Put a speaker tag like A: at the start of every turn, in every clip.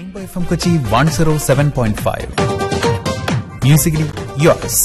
A: Rainbow FM Kochi 107.5. Musically yours.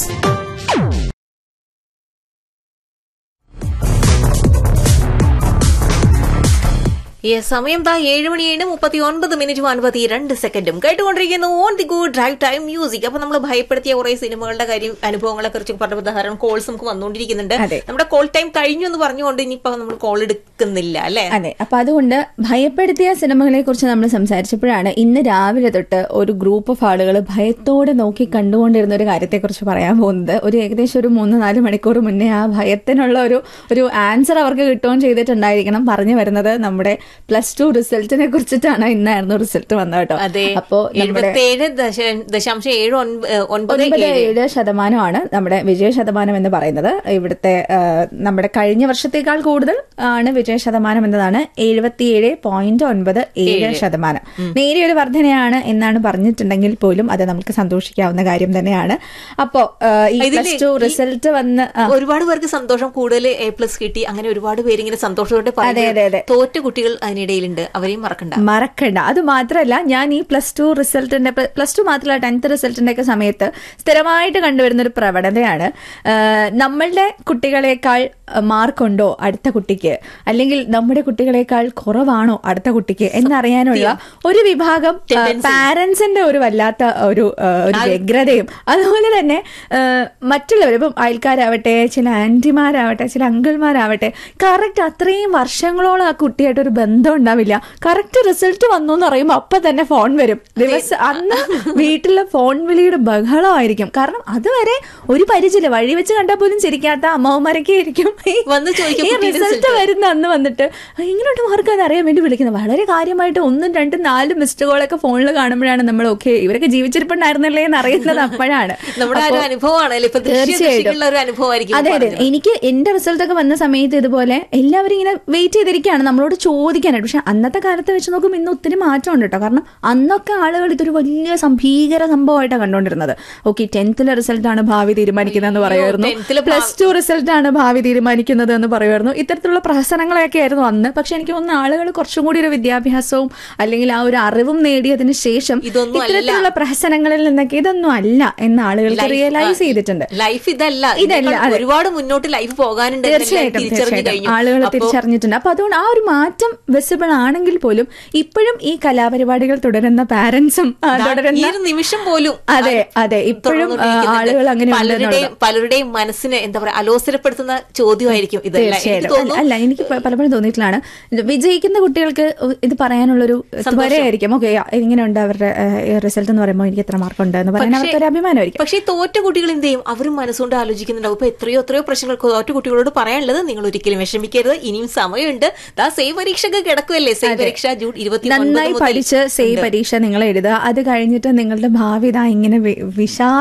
B: ഈ സമയം താ ഏഴ് മണിയേഴ് മുപ്പത്തി ഒൻപത് മിനിറ്റും അൻപത്തി രണ്ട് സെക്കൻഡും കേട്ടുകൊണ്ടിരിക്കുന്നു on the good drive time music അപ്പൊ നമ്മൾ ഭയപ്പെടുത്തിയ കുറെ സിനിമകളുടെ കാര്യം അനുഭവങ്ങളെ കുറിച്ച് പറഞ്ഞ ധാരാളം കോൾസ് നമുക്ക് വന്നുകൊണ്ടിരിക്കുന്നുണ്ട്
C: അതെ.
B: നമ്മുടെ കോൾ ടൈം കഴിഞ്ഞു എന്ന് പറഞ്ഞുകൊണ്ട് ഇനിയിപ്പോ നമ്മൾ കോൾ എടുക്കുന്നില്ല അല്ലെ
C: അതെ അപ്പൊ അതുകൊണ്ട് ഭയപ്പെടുത്തിയ സിനിമകളെ കുറിച്ച് നമ്മൾ സംസാരിച്ചപ്പോഴാണ് ഇന്ന് രാവിലെ തൊട്ട് ഒരു ഗ്രൂപ്പ് ഓഫ് ആളുകൾ ഭയത്തോടെ നോക്കി കണ്ടുകൊണ്ടിരുന്ന ഒരു കാര്യത്തെക്കുറിച്ച് പറയാൻ പോകുന്നത് ഒരു ഏകദേശം ഒരു മൂന്ന് നാല് മണിക്കൂർ മുന്നേ ആ ഭയത്തിനുള്ള ഒരു ഒരു ആൻസർ അവർക്ക് കിട്ടുകയും ചെയ്തിട്ടുണ്ടായിരിക്കണം പറഞ്ഞു വരുന്നത് നമ്മുടെ പ്ലസ് ടു റിസൾട്ടിനെ കുറിച്ചിട്ടാണ് ഇന്നായിരുന്നു റിസൾട്ട് വന്നത് കേട്ടോ
B: അതെ
C: അപ്പോ നമ്മുടെ
B: എഴുപത്തേഴ് ദശ- ദശാംശം ഏഴ് ഒൻപ- ഏഹ് ഒൻപത്
C: ഒൻപത്
B: ഏഴ്
C: ഏഴ് ശതമാനമാണ് നമ്മുടെ വിജയ ശതമാനം എന്ന് പറയുന്നത് ഇവിടുത്തെ ആ, നമ്മുടെ കഴിഞ്ഞ വർഷത്തേക്കാൾ കൂടുതൽ ആണ് വിജയ ശതമാനം എന്നതാണ് എഴുപത്തിയേഴ് പോയിന്റ് ഒൻപത് ഏഴ് ശതമാനം നേരിയൊരു വർധനയാണ് എന്നാണ് പറഞ്ഞിട്ടുണ്ടെങ്കിൽ പോലും അത് നമുക്ക് സന്തോഷിക്കാവുന്ന കാര്യം തന്നെയാണ് അപ്പോ ആ, ഈ
B: ഇതില്
C: പ്ലസ് ടു
B: ഈ-
C: റിസൾട്ട് വന്ന് ആ,
B: ഒരുപാട് പേർക്ക് സന്തോഷം കൂടുതൽ എ പ്ലസ് കിട്ടി അങ്ങനെ ഒരുപാട് പേര് ഇങ്ങനെ സന്തോഷത്തോടെ
C: അതെ, അതെ, അതെ.
B: തോറ്റ കുട്ടികൾ അതിനിടയിലുണ്ട് അവരെയും മറക്കണ്ട
C: മറക്കണ്ട അത് മാത്രമല്ല ഞാൻ ഈ പ്ലസ് ടു റിസൾട്ടിന്റെ പ്ലസ് ടു മാത്രമല്ല ടെൻത്ത് റിസൾട്ടിന്റെ ഒക്കെ സമയത്ത് സ്ഥിരമായിട്ട് കണ്ടുവരുന്ന ഒരു പ്രവണതയാണ് ആ, നമ്മളുടെ കുട്ടികളെക്കാൾ മാർക്കുണ്ടോ അടുത്ത കുട്ടിക്ക് അല്ലെങ്കിൽ നമ്മുടെ കുട്ടികളെക്കാൾ കുറവാണോ അടുത്ത കുട്ടിക്ക് എന്നറിയാനുള്ള ഒരു വിഭാഗം പാരന്റ്സിന്റെ ഒരു വല്ലാത്ത ഒരു ആ, ഒരു വ്യഗ്രതയും അതുപോലെ തന്നെ ആ, മറ്റുള്ളവർ ഇപ്പം അയൽക്കാരാവട്ടെ ചില ആന്റിമാരാവട്ടെ ചില അങ്കിൾമാരാവട്ടെ കറക്റ്റ് അത്രയും വർഷങ്ങളോളം ആ കുട്ടിയായിട്ട് ഒരു ബന്ധം ഉണ്ടാവില്ല കറക്റ്റ് റിസൾട്ട് വന്നു എന്ന് പറയുമ്പോൾ അപ്പൊ തന്നെ ഫോൺ വരും ദിവസം അന്ന് വീട്ടിലെ ഫോൺ വിളിയുടെ ബഹളമായിരിക്കും കാരണം അതുവരെ ഒരു പരിചയം വഴി വെച്ച് കണ്ടാൽ പോലും ചിരിക്കാത്ത അമ്മമാരൊക്കെ ആയിരിക്കും ഈ-
B: വന്ന് ചോദിക്കും
C: ഈ
B: കുട്ടിയുടെ
C: റിസൾട്ട് വരുന്ന അന്ന് വന്നിട്ട് ഇങ്ങനോട്ട് മാർക്ക് അത് അറിയാൻ വേണ്ടി വിളിക്കുന്നത് വളരെ കാര്യമായിട്ട് ഒന്നും രണ്ടും നാലും മിസ്ഡ് കോളൊക്കെ ഫോണിൽ കാണുമ്പോഴാണ് നമ്മൾ ഓക്കെ ഇവരൊക്കെ ജീവിച്ചിരിപ്പുണ്ടായിരുന്നല്ലേ എന്ന് അറിയുന്നത് അപ്പോഴാണ്
B: നമ്മുടെ ആ ഒരു
C: അപ്പോ-
B: അനുഭവമാണ് ഇപ്പൊ ദൃശ്യദൃശ്യമുള്ള ഒരു അനുഭവമായിരിക്കും
C: അതെ അതെ
B: പറഞ്ഞത്.
C: എനിക്ക് എന്റെ റിസൾട്ട് ഒക്കെ വന്ന സമയത്ത് ഇതുപോലെ എല്ലാവരും ഇങ്ങനെ വെയിറ്റ് ചെയ്തിരിക്കുകയാണ് നമ്മളോട് ചോദിക്കാനായിട്ട് പക്ഷെ അന്നത്തെ കാലത്ത് വെച്ച് നോക്കുമ്പോൾ ഇന്ന് ഒത്തിരി മാറ്റമുണ്ട് കേട്ടോ കാരണം അന്നൊക്കെ ആളുകൾ ഇതൊരു വലിയ സംഭീകര സംഭവമായിട്ടാണ് കണ്ടുകൊണ്ടിരുന്നത് ഓക്കെ ടെൻത്തിലെ റിസൾട്ടാണ് ഭാവി തീരുമാനിക്കുന്നതെന്ന് പറയുമായിരുന്നു
B: 10th ലെ
C: പ്ലസ് ടു റിസൾട്ടാണ് ഭാവി തീരുമാനിക്കുന്നത് എന്ന് പറയുമായിരുന്നു ഇത്തരത്തിലുള്ള പ്രഹസനങ്ങളൊക്കെ ആയിരുന്നു അന്ന് പക്ഷെ എനിക്ക് തോന്നുന്നു ആളുകൾ കുറച്ചും കൂടി ഒരു വിദ്യാഭ്യാസവും അല്ലെങ്കിൽ ആ ഒരു അറിവും നേടിയതിന് ശേഷം
B: ഇതൊന്നും അല്ല.
C: ഇത്തരത്തിലുള്ള പ്രഹസനങ്ങളിൽ നിന്നൊക്കെ ഇതൊന്നും അല്ല എന്ന് ആളുകൾക്ക്
B: Life-
C: റിയലൈസ് ചെയ്തിട്ടുണ്ട്
B: ലൈഫ് ഇതല്ല
C: ഇതല്ല,
B: ഇതിനേക്കാൾ
C: അതെ.
B: ഒരുപാട് മുന്നോട്ട് ലൈഫ് പോകാനുണ്ട് എന്നെല്ലാം
C: തീർച്ചയായിട്ടും
B: തിരിച്ചറിഞ്ഞു
C: തീർച്ചയായിട്ടും
B: കഴിഞ്ഞു
C: ആളുകൾ
B: അപ്പോ
C: തിരിച്ചറിഞ്ഞിട്ടുണ്ട് അപ്പൊ അതുകൊണ്ട് ആ ഒരു മാറ്റം വിസിബിൾ ആണെങ്കിൽ പോലും ഇപ്പോഴും ഈ കലാപരിപാടികൾ തുടരുന്ന പാരന്റ്സും
B: ദാ ഈ
C: തുടരുന്ന
B: ഒരു നിമിഷം പോലും
C: അതെ,
B: ആ
C: അതെ, ഇപ്പോഴും,
B: തുറന്നുകൊണ്ടിരിക്കുന്നുണ്ട്.
C: ആ, ആളുകൾ അങ്ങനെ ഉണ്ട്
B: പലരുടെയും
C: എന്നുള്ളത്.
B: പലരുടെയും മനസ്സിനെ എന്താ പറയാ അലോസരപ്പെടുത്തുന്ന ചോദ്യമായിരിക്കും ഇതല്ല എനിക്ക്
C: തീർച്ചയായിട്ടും
B: തോന്നുന്നു
C: അല്ല എനിക്ക് പ- പലപ്പോഴും തോന്നിയിട്ടുള്ളതാണ് ഇത് വിജയിക്കുന്ന കുട്ടികൾക്ക് ഇത് പറയാനുള്ളൊരു ത്വരയായിരിക്കും ഓക്കെ ഇങ്ങനെയുണ്ട് അവരുടെ റിസൾട്ട് എന്ന് പറയുമ്പോൾ എനിക്ക് എത്ര മാർക്കുണ്ട് എന്ന് പറയാൻ അവർക്ക് ഒരു അഭിമാനമായിരിക്കും
B: പക്ഷേ ഈ തോറ്റ കുട്ടികൾ എന്ത് ചെയ്യും അവരും മനസ്സുകൊണ്ട് ആലോചിക്കുന്നുണ്ടാവും ഇപ്പൊ എത്രയോ എത്രയോ പ്രശ്നങ്ങൾ തോറ്റ കുട്ടികളോട് പറയാനുള്ളത് നിങ്ങൾ ഒരിക്കലും വിഷമിക്കരുത് ഇനിയും സമയമുണ്ട് ദാ സേവ് പരീക്ഷയൊക്കെ കിടക്കുമല്ലേ സേവ് പരീക്ഷ ജൂൺ ഇരുപത്തി
C: നന്നായി പഠിച്ച് സേ പരീക്ഷ നിങ്ങൾ എഴുതുക അത് കഴിഞ്ഞിട്ട് നിങ്ങളുടെ ഭാവി ഇതാ ഇങ്ങനെ വി- വിശാ